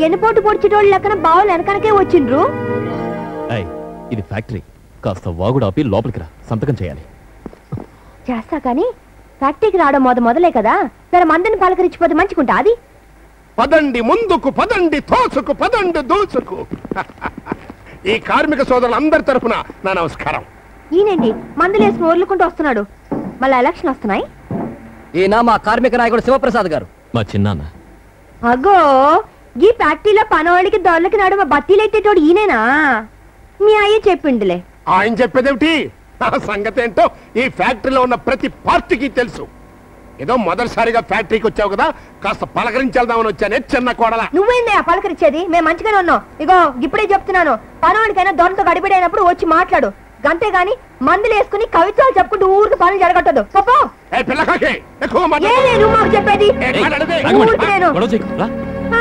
ఎన్నిపోటు పొడిచేటోళ్ళు లెక్కన బావులు వెనకనకే వచ్చిండ్రు ఏయ్, ఇది ఫ్యాక్టరీ కాస్త వాగుడు ఆపి లోపలికి రా సంతకం చేయాలి చేస్తా కానీ ఫ్యాక్టరీకి రావడం మొద మొదలే కదా సరే మందిని పలకరించిపోతే మంచిగుంటా అది పదండి ముందుకు పదండి తోసుకు పదండి దూసుకు ఈ కార్మిక సోదరులందరి తరపున నా నమస్కారం ఈయనండి మందులేసి వదులుకుంటూ వస్తున్నాడు మళ్ళీ ఎలక్షన్ వస్తున్నాయి ఈయన మా కార్మిక నాయకుడు శివప్రసాద్ గారు మా చిన్నాన్న అగో ఈ ఫ్యాక్టరీలో పనోళ్ళకి దొరలకి నడుమ బత్తీలెట్టేటోడు ఈయనేనా మీ అయ్య చెప్పిండులే ఆయన చెప్పేదేమిటి ఆ సంగతి ఏంటో ఈ ఫ్యాక్టరీలో ఉన్న ప్రతి పార్టీకి తెలుసు ఏదో మొదటిసారిగా ఫ్యాక్టరీకి వచ్చావు కదా కాస్త పలకరించేద్దామని వచ్చానే చిన్న కోడల నువ్వేందే ఆ పలకరించేది మేము మంచిగానే ఉన్నాం ఇగో ఇప్పుడే చెప్తున్నాను పనవాడికైనా దొరతో గడిబిడైనప్పుడు వచ్చి మాట్లాడు గంతేగాని మందులు వేసుకుని కవిత్వాలు చెప్పుకుంటూ ఊరికి పనులు జరగట్టదు పాపో ఏ పిల్లకాకి ఎక్కువ ఏ మాట్లాడు. నేను మాకు చెప్పేది ఏ, ఏయ్, మాట్లాడదే. రాగమణి, ఊరికి నేను. గొడవ చేయకు, రా. ఆ,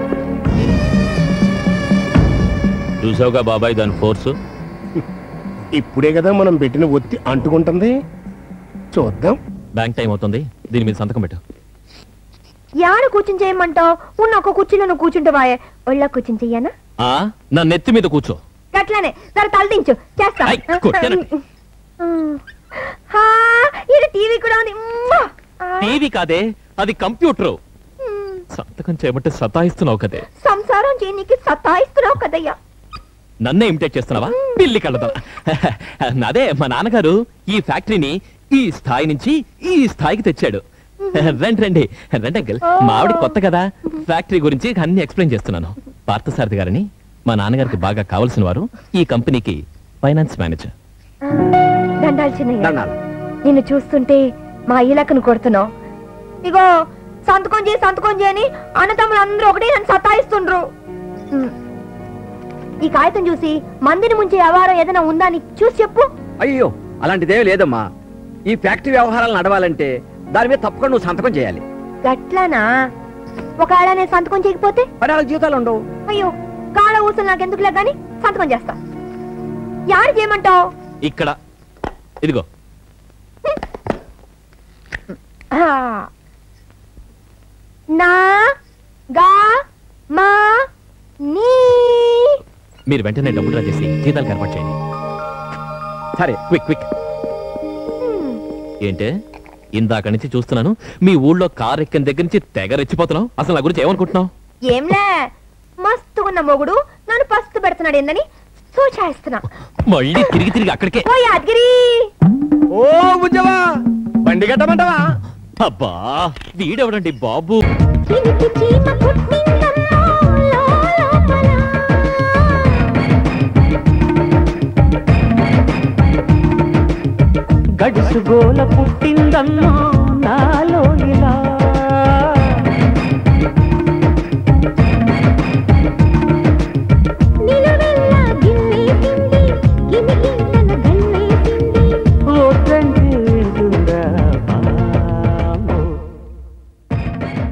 చూసావుగా బాబాయ్ దాని ఫోర్స్ ఇప్పుడే కదా మనం పెట్టిన ఒత్తి అంటుకుంటుంది చూద్దాం బ్యాంక్ టైం అవుతుంది దీని మీద సంతకం పెట్టు యాడ కూర్చుని చేయమంటావు ఉన్న ఒక కుర్చీలో నువ్వు కూర్చుంటావాయే ఒళ్ళ కూర్చుని చెయ్యనా ఆ నా నెత్తి మీద కూర్చో గట్లానే సరే తలదించు చేస్తా ఐ, కొట్టాను. హా, ఈడ టీవీ కూడా ఉంది మ్మా. ఆ, టీవీ కాదే అది కంప్యూటర్ మ్, సంతకం చేయమంటే సతాయిస్తున్నావు కదే సంసారం చేయనీకి సతాయిస్తున్నావు కదయ్యా నన్నే ఇమిటేట్ చేస్తున్నావా పిల్లి కళ్ళదా అదే మా నాన్నగారు ఈ ఫ్యాక్టరీని ఈ స్థాయి నుంచి ఈ స్థాయికి తెచ్చాడు రండి రండి రండి అంకల్ మా ఆవిడ కొత్త కదా ఫ్యాక్టరీ గురించి అన్ని ఎక్స్ప్లెయిన్ చేస్తున్నాను పార్థసారథి గారని మా నాన్నగారికి బాగా కావాల్సిన వారు ఈ కంపెనీకి ఫైనాన్స్ మేనేజర్ దండాలు చిన్నయ్య దండాలు నిన్ను చూస్తుంటే మా ఇలకను కొడుతున్నావు ఇగో సంతకం చేయి సంతకం చేయని అన్నతమ్ములు అందరూ ఒకటే నన్ను సతాయిస్తుండ్రు మ్. ఈ కాగితం చూసి మందిని ముంచే వ్యవహారం ఏదైనా ఉందా అని చూసి చెప్పు అయ్యో అలాంటిదేమీ లేదమ్మా ఈ ఫ్యాక్టరీ వ్యవహారాలు నడవాలంటే దాని మీద తప్పకుండా నువ్వు సంతకం చేయాలి గట్లానా ఒకవేళ నేను సంతకం చేయకపోతే మరి వాళ్ళ జీవితాలు ఉండవు అయ్యో కాళ్ళ ఊసలు నాకు ఎందుకులే గాని సంతకం చేస్తా యారు చేయమంటావు ఇక్కడ ఇదిగో నా గా మా నీ మీరు వెంటనే డబ్బులు డ్రా చేసి జీతాలకు ఏర్పాటు చేయండి సరే క్విక్ క్విక్ ఏంటే ఇందాక నుంచి చూస్తున్నాను మీ ఊళ్ళో కార్ ఎక్కిన దగ్గర నుంచి తెగ రెచ్చిపోతున్నావు అసలు నా గురించి ఏమనుకుంటున్నావు ఏంలే మస్తుగున్న మొగుడు నన్ను పస్తు పెడుతున్నాడు ఏందని సూచాయిస్తున్నా మళ్ళీ తిరిగి తిరిగి అక్కడికే ఓ యాదగిరి ఓ బుజ్జవా బండి కట్టమంటావా అబ్బా వీడెవడండి బాబు చిలిపి చీమ పుట్టిందమ్మా లోలోపల. గడుసు గోల పుట్టిందమ్మో నా